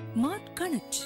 mart connect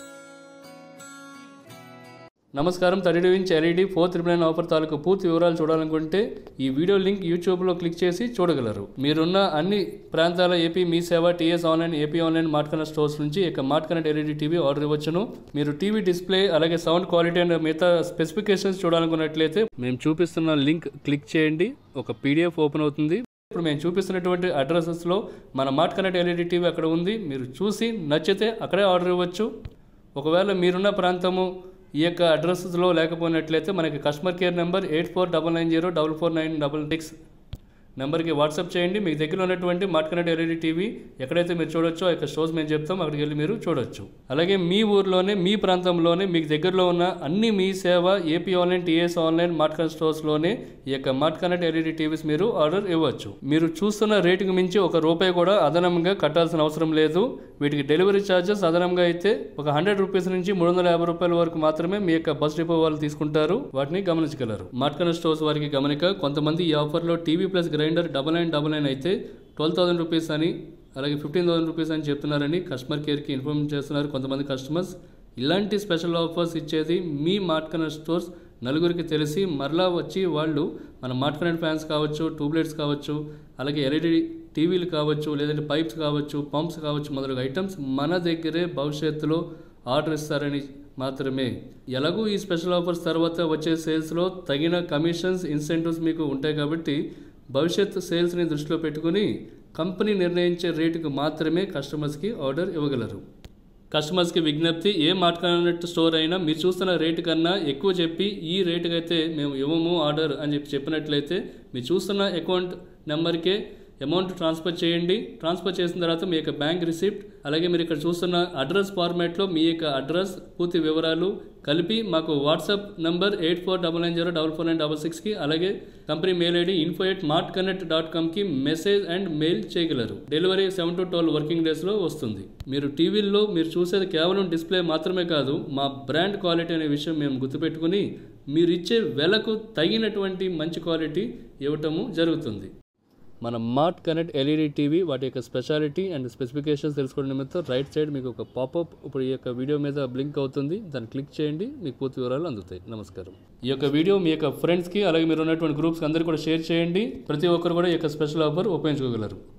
నమస్కారం thirty inch LED four triple nine offer తాలూకు పూర్తి వివరాలు చూడాలనుకుంటే ఈ వీడియో లింక్ యూట్యూబ్లో క్లిక్ చేసి చూడగలరు మీరున్న అన్ని ప్రాంతాల AP Mee Seva TS online AP online mart connect stores నుంచి ఇక mart connect LED TV order ఇవ్వచ్చును మీరు టీవీ డిస్ప్లే అలాగే సౌండ్ క్వాలిటీ అండ్ మిగతా స్పెసిఫికేషన్స్ చూడాలనుకున్నట్లయితే మేము చూపిస్తున్న లింక్ క్లిక్ చేయండి ఒక పీడిఎఫ్ ఓపెన్ అవుతుంది ఇప్పుడు మేము చూపిస్తున్నటువంటి అడ్రసెస్లో మన మార్ట్ కనెక్ట్ ఎల్ఈడి టీవీ అక్కడ ఉంది మీరు చూసి నచ్చితే అక్కడే ఆర్డర్ ఇవ్వచ్చు ఒకవేళ మీరున్న ప్రాంతము ఈ యొక్క అడ్రస్లో లేకపోయినట్లయితే మనకి customer care number eight four double nine zero double four nine double six నెంబర్కి వాట్సాప్ చేయండి మీకు దగ్గర ఉన్నటువంటి మార్ట్ కనెక్ట్ ఎల్ఈడి టీవీ ఎక్కడైతే మీరు చూడొచ్చో ఆ యొక్క షోస్ మేము చెప్తాం అక్కడికి వెళ్ళి మీరు చూడొచ్చు అలాగే మీ ఊర్లోనే మీ ప్రాంతంలోనే మీకు దగ్గరలో ఉన్న అన్ని Mee Seva AP online TS online mart connect స్టోర్స్లోనే ఈ యొక్క మార్ట్ కనెక్ట్ ఎల్ఈడి టీవీస్ మీరు ఆర్డర్ ఇవ్వచ్చు మీరు చూస్తున్న రేటుకి మించి ఒక రూపాయి కూడా అదనంగా కట్టాల్సిన అవసరం లేదు వీటికి డెలివరీ ఛార్జెస్ అదనంగా అయితే ఒక హండ్రెడ్ రూపీస్ నుంచి మూడు వందల యాభై రూపాయల వరకు మాత్రమే మీ యొక్క బస్ డిపో వాళ్ళు తీసుకుంటారు వాటిని గమనించగలరు మార్ట్కనర్ స్టోర్స్ వారికి గమనిక కొంతమంది ఈ ఆఫర్లో TV plus grinder double nine double nine అయితే ట్వెల్వ్ థౌసండ్ రూపీస్ అని అలాగే ఫిఫ్టీన్ థౌసండ్ రూపీస్ అని చెప్తున్నారని కస్టమర్ కేర్కి ఇన్ఫార్మ్ చేస్తున్నారు కొంతమంది కస్టమర్స్ ఇలాంటి స్పెషల్ ఆఫర్స్ ఇచ్చేది మీ మార్ట్కనర్ స్టోర్స్ నలుగురికి తెలిసి మరలా వచ్చి వాళ్ళు మన మార్ట్కనెట్ ఫ్యాన్స్ కావచ్చు ట్యూబ్లైట్స్ కావచ్చు అలాగే ఎల్ఈడి టీవీలు కావచ్చు లేదంటే పైప్స్ కావచ్చు పంప్స్ కావచ్చు మొదలగు ఐటమ్స్ మన దగ్గరే భవిష్యత్తులో ఆర్డర్ ఇస్తారని మాత్రమే ఎలాగూ ఈ స్పెషల్ ఆఫర్స్ తర్వాత వచ్చే సేల్స్లో తగిన కమిషన్స్ ఇన్సెంటివ్స్ మీకు ఉంటాయి కాబట్టి భవిష్యత్ సేల్స్ని దృష్టిలో పెట్టుకుని కంపెనీ నిర్ణయించే రేటుకు మాత్రమే కస్టమర్స్కి ఆర్డర్ ఇవ్వగలరు కస్టమర్స్కి విజ్ఞప్తి ఏ మార్ట్ కనెక్ట్ స్టోర్ అయినా మీరు చూస్తున్న రేటు కన్నా ఎక్కువ చెప్పి ఈ రేటుకి అయితే మేము ఇవ్వము ఆర్డర్ అని చెప్పి చెప్పినట్లయితే మీరు చూస్తున్న అకౌంట్ నెంబర్కే అమౌంట్ ట్రాన్స్ఫర్ చేయండి ట్రాన్స్ఫర్ చేసిన తర్వాత మీ యొక్క బ్యాంక్ రిసిప్ట్ అలాగే మీరు ఇక్కడ చూస్తున్న అడ్రస్ ఫార్మాట్లో మీ యొక్క అడ్రస్ పూర్తి వివరాలు కలిపి మాకు WhatsApp number eight four double nine zero double four nine double సిక్స్కి అలాగే company mail ID info at mart connect dot కామ్కి మెసేజ్ అండ్ మెయిల్ చేయగలరు delivery seven to twelve working డేస్లో వస్తుంది మీరు టీవీల్లో మీరు చూసేది కేవలం డిస్ప్లే మాత్రమే కాదు మా బ్రాండ్ క్వాలిటీ అనే విషయం మేము గుర్తుపెట్టుకుని మీరు ఇచ్చే వెలకు తగినటువంటి మంచి క్వాలిటీ ఇవ్వటము జరుగుతుంది మన మార్ట్ కనెక్ట్ ఎల్ఈడి టీవీ వాటి యొక్క స్పెషాలిటీ అండ్ స్పెసిఫికేషన్స్ తెలుసుకోవడం నిమిత్తం రైట్ సైడ్ మీకు ఒక పాపప్ ఇప్పుడు ఈ యొక్క వీడియో మీద బ్లింక్ అవుతుంది దాన్ని క్లిక్ చేయండి మీకు పూర్తి వివరాలు అందుతాయి నమస్కారం ఈ యొక్క వీడియో మీ యొక్క ఫ్రెండ్స్కి అలాగే మీరు ఉన్నటువంటి గ్రూప్స్కి అందరికీ కూడా షేర్ చేయండి ప్రతి ఒక్కరు కూడా ఈ యొక్క స్పెషల్ ఆఫర్ ఉపయోగించుకోగలరు